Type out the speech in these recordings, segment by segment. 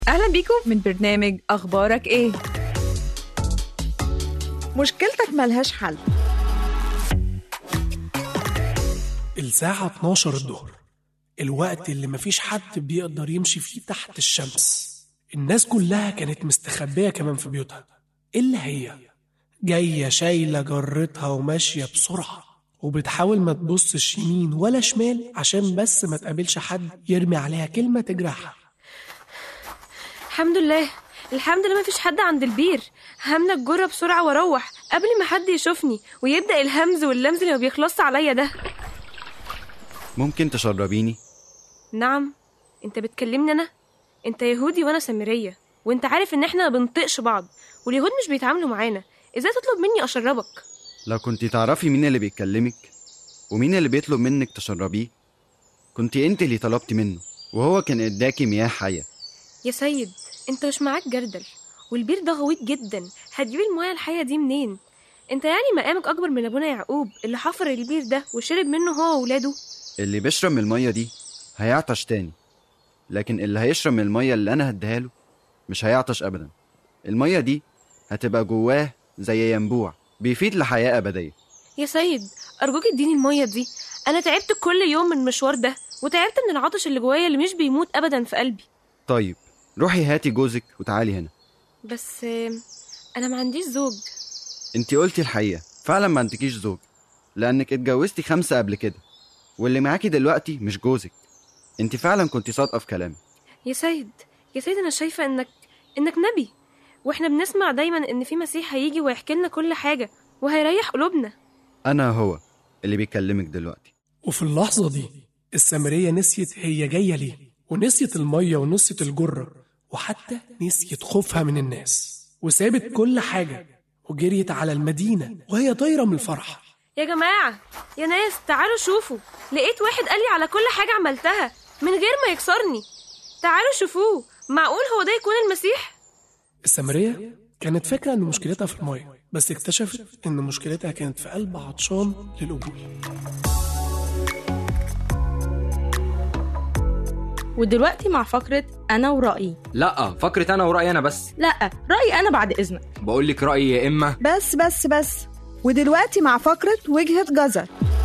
أهلا بيكم من برنامج أخبارك إيه؟ مشكلتك ملهاش حل الساعة 12 الظهر الوقت اللي مفيش حد بيقدر يمشي فيه تحت الشمس الناس كلها كانت مستخبية كمان في بيوتها إلا هي جاية شايلة جرتها وماشية بسرعة وبتحاول ما تبصش يمين ولا شمال عشان بس ما تقابلش حد يرمي عليها كلمة تجرحها الحمد لله الحمد لله مفيش حد عند البير همنى الجرة بسرعة واروح قبل ما حد يشوفني ويبدأ الهمز واللمز اللي ما بيخلصش عليا ده ممكن تشربيني نعم انت بتكلمني انا انت يهودي وانا سامرية وانت عارف ان احنا ما بنطقش بعض واليهود مش بيتعاملوا معانا ازاي تطلب مني اشربك لو كنت تعرفي مين اللي بيكلمك ومين اللي بيطلب منك تشربيه كنت انت اللي طلبتي منه وهو كان اداكي مياه حية يا سيد انت مش معاك جردل والبير ده غويط جدا هتجيب المياه الحية دي منين انت يعني مقامك اكبر من ابونا يعقوب اللي حفر البير ده وشرب منه هو وولاده اللي بيشرب من المية دي هيعطش تاني لكن اللي هيشرب من المية اللي أنا هديها له مش هيعطش أبدا المية دي هتبقى جواه زي ينبوع بيفيد لحياة أبدية يا سيد أرجوك اديني المية دي أنا تعبت كل يوم من المشوار ده وتعبت من العطش اللي جوايا اللي مش بيموت أبدا في قلبي طيب روحي هاتي جوزك وتعالي هنا بس آه، أنا ما عنديش زوج انت قلتي الحقيقة فعلا ما عندكيش زوج لأنك اتجوزتي خمسة قبل كده واللي معاكي دلوقتي مش جوزك انت فعلا كنت صادقة في كلامك يا سيد يا سيد أنا شايفة إنك إنك نبي وإحنا بنسمع دايما إن في مسيح هيجي ويحكي لنا كل حاجة وهيريح قلوبنا أنا هو اللي بيكلمك دلوقتي وفي اللحظة دي السامرية نسيت هي جاية ليه ونسيت المية ونسيت الجرة وحتى نسيت خوفها من الناس وسابت كل حاجة وجريت على المدينة وهي طايرة من الفرح يا جماعة يا ناس تعالوا شوفوا لقيت واحد قال لي على كل حاجة عملتها من غير ما يكسرني تعالوا شوفوه معقول هو ده يكون المسيح السامرية كانت فاكرة إن مشكلتها في المية بس اكتشفت إن مشكلتها كانت في قلب عطشان للقبول ودلوقتي مع فقرة أنا ورأيي لا فكرة انا ورأيي انا بس لا رأيي أنا بعد إذنك بقول لك رأيي يا اما بس بس بس ودلوقتي مع فقرة وجهة جزر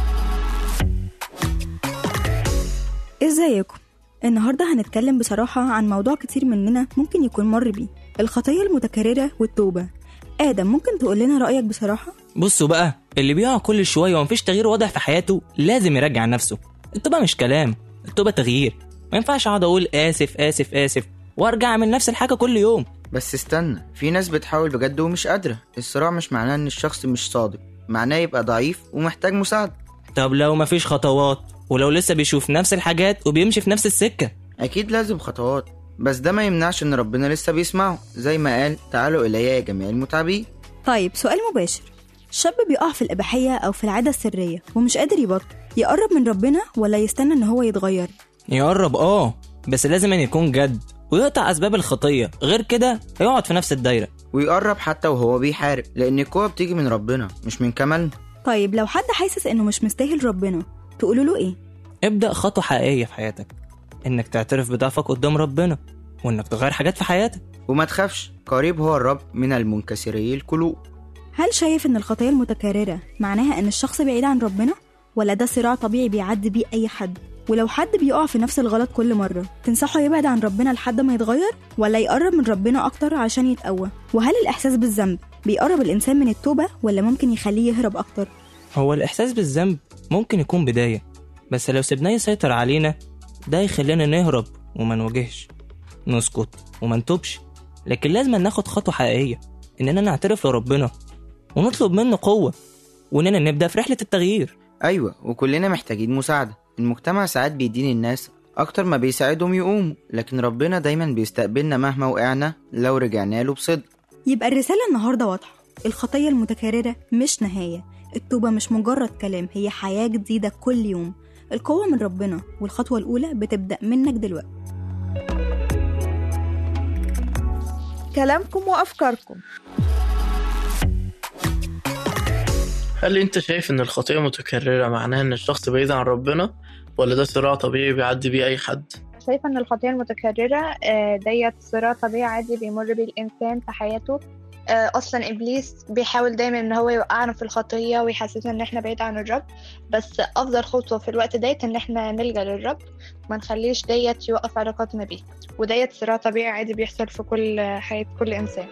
ازيكم النهاردة هنتكلم بصراحة عن موضوع كتير مننا ممكن يكون مر بيه الخطية المتكررة والتوبة آدم ممكن تقول لنا رأيك بصراحة؟ بصوا بقى اللي بيقع كل شوية ومفيش تغيير واضح في حياته لازم يرجع نفسه التوبة مش كلام التوبة تغيير ما ينفعش اقعد اقول اسف اسف اسف وارجع اعمل نفس الحاجة كل يوم بس استنى في ناس بتحاول بجد ومش قادرة الصراع مش معناه ان الشخص مش صادق معناه يبقى ضعيف ومحتاج مساعدة طب لو مفيش خطوات ولو لسه بيشوف نفس الحاجات وبيمشي في نفس السكة اكيد لازم خطوات بس ده ما يمنعش ان ربنا لسه بيسمعه زي ما قال تعالوا الي يا جميع المتعبين طيب سؤال مباشر شاب بيقع في الإباحية أو في العادة السرية ومش قادر يبطل يقرب من ربنا ولا يستنى إن هو يتغير يقرب اه بس لازم ان يكون جد ويقطع اسباب الخطية غير كده هيقعد في نفس الدايرة ويقرب حتى وهو بيحارب لان القوة بتيجي من ربنا مش من كمالنا طيب لو حد حاسس إنه مش مستاهل ربنا تقولوا له إيه؟ ابدأ خطوة حقيقية في حياتك انك تعترف بضعفك قدام ربنا وانك تغير حاجات في حياتك وما تخافش قريب هو الرب من المنكسري القلوب هل شايف إن الخطايا المتكررة معناها إن الشخص بعيد عن ربنا؟ ولا ده صراع طبيعي بيعدي بيه أي حد؟ ولو حد بيقع في نفس الغلط كل مرة تنصحه يبعد عن ربنا لحد ما يتغير ولا يقرب من ربنا أكتر عشان يتقوى وهل الإحساس بالذنب بيقرب الإنسان من التوبة ولا ممكن يخليه يهرب أكتر هو الإحساس بالذنب ممكن يكون بداية بس لو سيبناه يسيطر علينا ده يخلينا نهرب وما نواجهش نسكت وما نتوبش لكن لازم ناخد خطوة حقيقية إننا نعترف لربنا ونطلب منه قوة وإننا نبدأ في رحلة التغيير ايوه وكلنا محتاجين مساعدة المجتمع ساعات بيدين الناس اكتر ما بيساعدهم يقوموا لكن ربنا دايما بيستقبلنا مهما وقعنا لو رجعنا له بصدق يبقى الرسالة النهاردة واضحة الخطية المتكررة مش نهاية التوبة مش مجرد كلام هي حياة جديدة كل يوم القوة من ربنا والخطوة الأولى بتبدأ منك دلوقتي كلامكم وأفكاركم هل انت شايف ان الخطيئة متكررة معناها ان الشخص بعيد عن ربنا ولا ده صراع طبيعي بيعدي بيه اي حد شايفة إن الخطية المتكررة آه، ديت صراع طبيعي عادي بيمر بيه الإنسان في حياته آه، أصلا إبليس بيحاول دايما إن هو يوقعنا في الخطية ويحسسنا إن إحنا بعيد عن الرب بس أفضل خطوة في الوقت ديت إن إحنا نلجأ للرب ما نخليش ديت يوقف علاقاتنا بيه وديت صراع طبيعي عادي بيحصل في كل حياة كل إنسان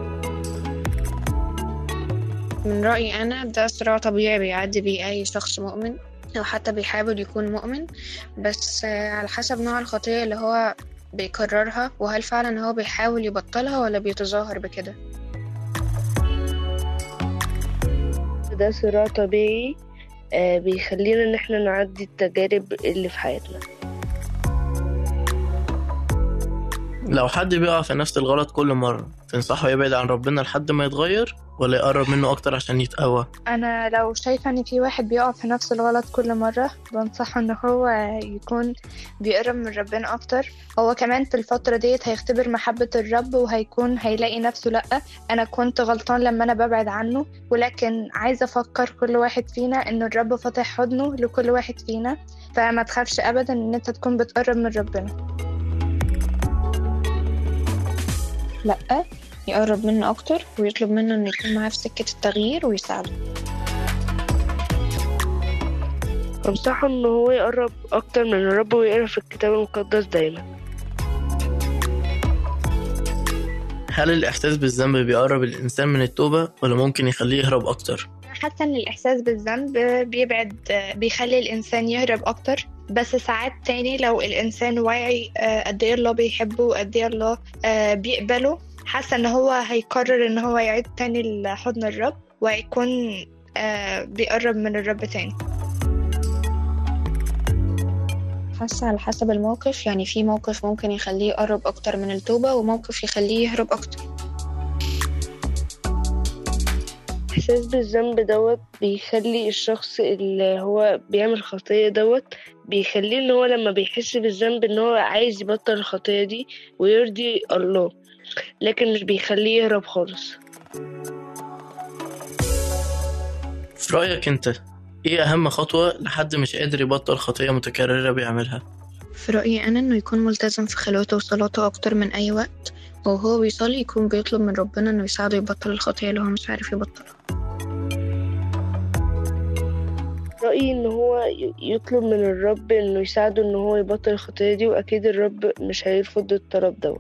من رأيي أنا ده صراع طبيعي بيعدي بيه أي شخص مؤمن أو حتى بيحاول يكون مؤمن بس آه، على حسب نوع الخطية اللي هو بيكررها وهل فعلا هو بيحاول يبطلها ولا بيتظاهر بكده ده صراع طبيعي آه، بيخلينا إن احنا نعدي التجارب اللي في حياتنا لو حد بيقع في نفس الغلط كل مرة تنصحه يبعد عن ربنا لحد ما يتغير ولا يقرب منه أكتر عشان يتقوى أنا لو شايفة إن في واحد بيقع في نفس الغلط كل مرة بنصحه إن هو يكون بيقرب من ربنا أكتر هو كمان في الفترة ديت هيختبر محبة الرب وهيكون هيلاقي نفسه لأ أنا كنت غلطان لما أنا ببعد عنه ولكن عايزة أفكر كل واحد فينا إن الرب فاتح حضنه لكل واحد فينا فما تخافش أبدا إن أنت تكون بتقرب من ربنا لأ يقرب منه أكتر ويطلب منه إنه يكون معاه في سكة التغيير ويساعده أنصحه إن هو يقرب أكتر من الرب ويقرا في الكتاب المقدس دايما هل الإحساس بالذنب بيقرب الإنسان من التوبة ولا ممكن يخليه يهرب أكتر؟ حاسة إن الإحساس بالذنب بيبعد بيخلي الإنسان يهرب أكتر بس ساعات تاني لو الإنسان واعي آه، قد إيه الله بيحبه وقد إيه الله آه، بيقبله حاسة إن هو هيقرر إن هو يعيد تاني لحضن الرب وهيكون آه، بيقرب من الرب تاني حاسة على حسب الموقف يعني في موقف ممكن يخليه يقرب أكتر من التوبة وموقف يخليه يهرب أكتر إحساس بالذنب دوت بيخلي الشخص اللي هو بيعمل خطية دوت بيخليه إن هو لما بيحس بالذنب إن هو عايز يبطل الخطية دي ويرضي الله لكن مش بيخليه يهرب خالص في رأيك أنت إيه أهم خطوة لحد مش قادر يبطل خطية متكررة بيعملها؟ في رأيي أنا إنه يكون ملتزم في خلوته وصلاته أكتر من أي وقت وهو بيصلي يكون بيطلب من ربنا إنه يساعده يبطل الخطية اللي هو مش عارف يبطلها رأيي إن هو ي- يطلب من الرب إنه يساعده إن هو يبطل الخطية دي وأكيد الرب مش هيرفض الطلب دوت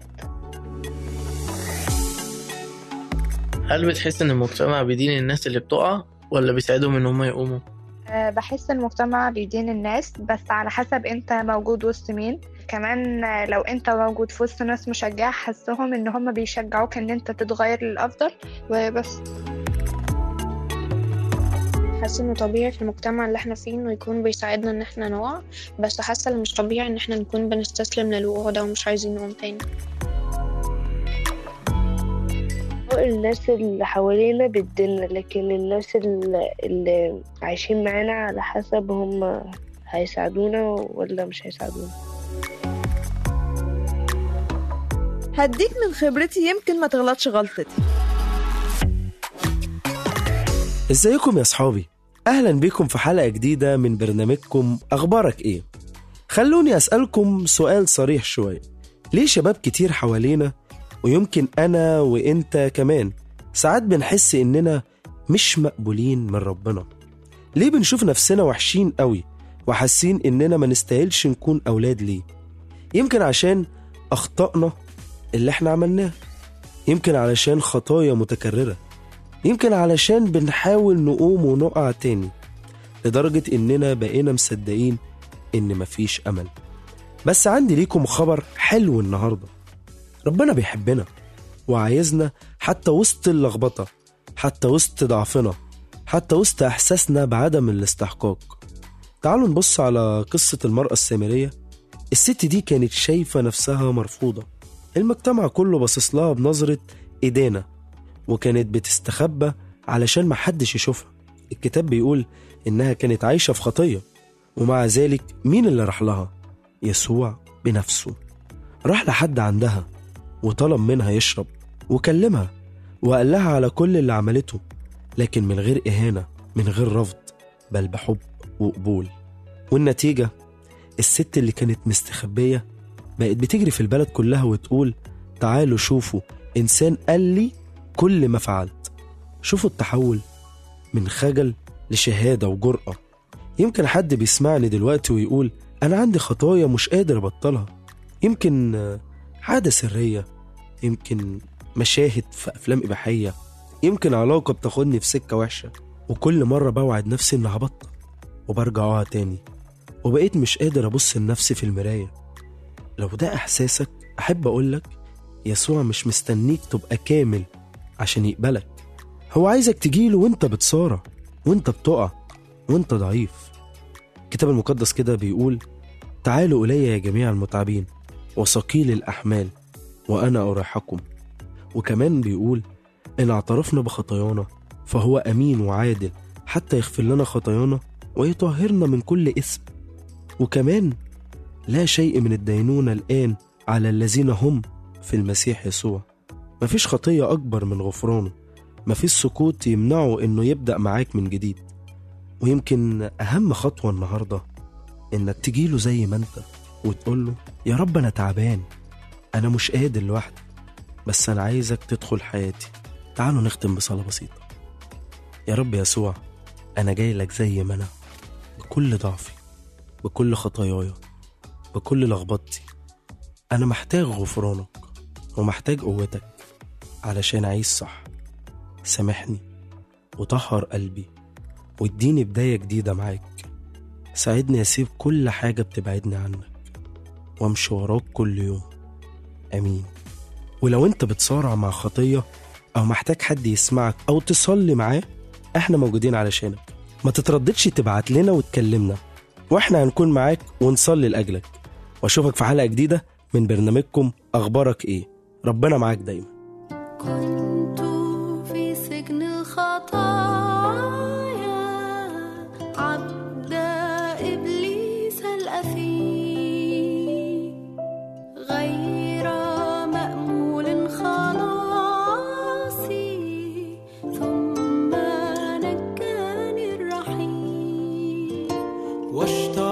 هل بتحس إن المجتمع بيدين الناس اللي بتقع ولا بيساعدهم إن هم يقوموا؟ آه، بحس المجتمع بيدين الناس بس على حسب انت موجود وسط مين كمان آه، لو انت موجود في وسط ناس مشجعة حسهم ان هم بيشجعوك ان انت تتغير للأفضل وبس حاسة إنه طبيعي في المجتمع اللي احنا فيه إنه يكون بيساعدنا إن احنا نقع بس حاسة اللي مش طبيعي إن احنا نكون بنستسلم للوقوع ده ومش عايزين نقوم تاني الناس اللي حوالينا بتديننا لكن الناس اللي, اللي عايشين معانا على حسب هم هيساعدونا ولا مش هيساعدونا هديك من خبرتي يمكن ما تغلطش غلطتي ازيكم يا صحابي اهلا بيكم في حلقه جديده من برنامجكم اخبارك ايه خلوني اسالكم سؤال صريح شويه ليه شباب كتير حوالينا ويمكن انا وانت كمان ساعات بنحس اننا مش مقبولين من ربنا ليه بنشوف نفسنا وحشين قوي وحاسين اننا ما نستاهلش نكون اولاد ليه يمكن عشان اخطائنا اللي احنا عملناها يمكن علشان خطايا متكرره يمكن علشان بنحاول نقوم ونقع تاني لدرجة إننا بقينا مصدقين إن مفيش أمل بس عندي ليكم خبر حلو النهاردة ربنا بيحبنا وعايزنا حتى وسط اللخبطة حتى وسط ضعفنا حتى وسط إحساسنا بعدم الاستحقاق تعالوا نبص على قصة المرأة السامرية الست دي كانت شايفة نفسها مرفوضة المجتمع كله باصص لها بنظرة إدانة وكانت بتستخبى علشان محدش يشوفها الكتاب بيقول إنها كانت عايشة في خطية ومع ذلك مين اللي راح لها؟ يسوع بنفسه راح لحد عندها وطلب منها يشرب وكلمها وقال لها على كل اللي عملته لكن من غير إهانة من غير رفض بل بحب وقبول والنتيجة الست اللي كانت مستخبية بقت بتجري في البلد كلها وتقول تعالوا شوفوا إنسان قال لي كل ما فعلت شوفوا التحول من خجل لشهادة وجرأة يمكن حد بيسمعني دلوقتي ويقول أنا عندي خطايا مش قادر أبطلها يمكن آه، عادة سرية يمكن مشاهد في أفلام إباحية يمكن علاقة بتاخدني في سكة وحشة وكل مرة بوعد نفسي إني هبطل وبرجع أقع تاني وبقيت مش قادر أبص لنفسي في المراية لو ده إحساسك أحب أقولك يسوع مش مستنيك تبقى كامل عشان يقبلك هو عايزك تجيله وانت بتصارع وانت بتقع وانت ضعيف الكتاب المقدس كده بيقول تعالوا إلي يا جميع المتعبين وثقيل الأحمال وأنا أريحكم وكمان بيقول إن اعترفنا بخطايانا فهو أمين وعادل حتى يغفر لنا خطايانا ويطهرنا من كل إثم وكمان لا شيء من الدينونة الآن على الذين هم في المسيح يسوع مفيش خطية أكبر من غفرانه مفيش سكوت يمنعه إنه يبدأ معاك من جديد ويمكن أهم خطوة النهاردة إنك تجيله زي ما أنت وتقوله يا رب أنا تعبان أنا مش قادر لوحدي بس أنا عايزك تدخل حياتي تعالوا نختم بصلاة بسيطة يا رب يسوع أنا جاي لك زي ما أنا بكل ضعفي بكل خطاياي بكل لخبطتي أنا محتاج غفرانك ومحتاج قوتك علشان أعيش صح سامحني وطهر قلبي واديني بداية جديدة معاك ساعدني أسيب كل حاجة بتبعدني عنك وامشي وراك كل يوم امين ولو انت بتصارع مع خطيه او محتاج حد يسمعك او تصلي معاه احنا موجودين علشانك ما تترددش تبعت لنا وتكلمنا واحنا هنكون معاك ونصلي لاجلك واشوفك في حلقه جديده من برنامجكم اخبارك ايه ربنا معاك دايما كنت في سجن الخطايا عبد إبليس الأثيم غير مأمول خلاصي ثم نجاني الرحيم واشترى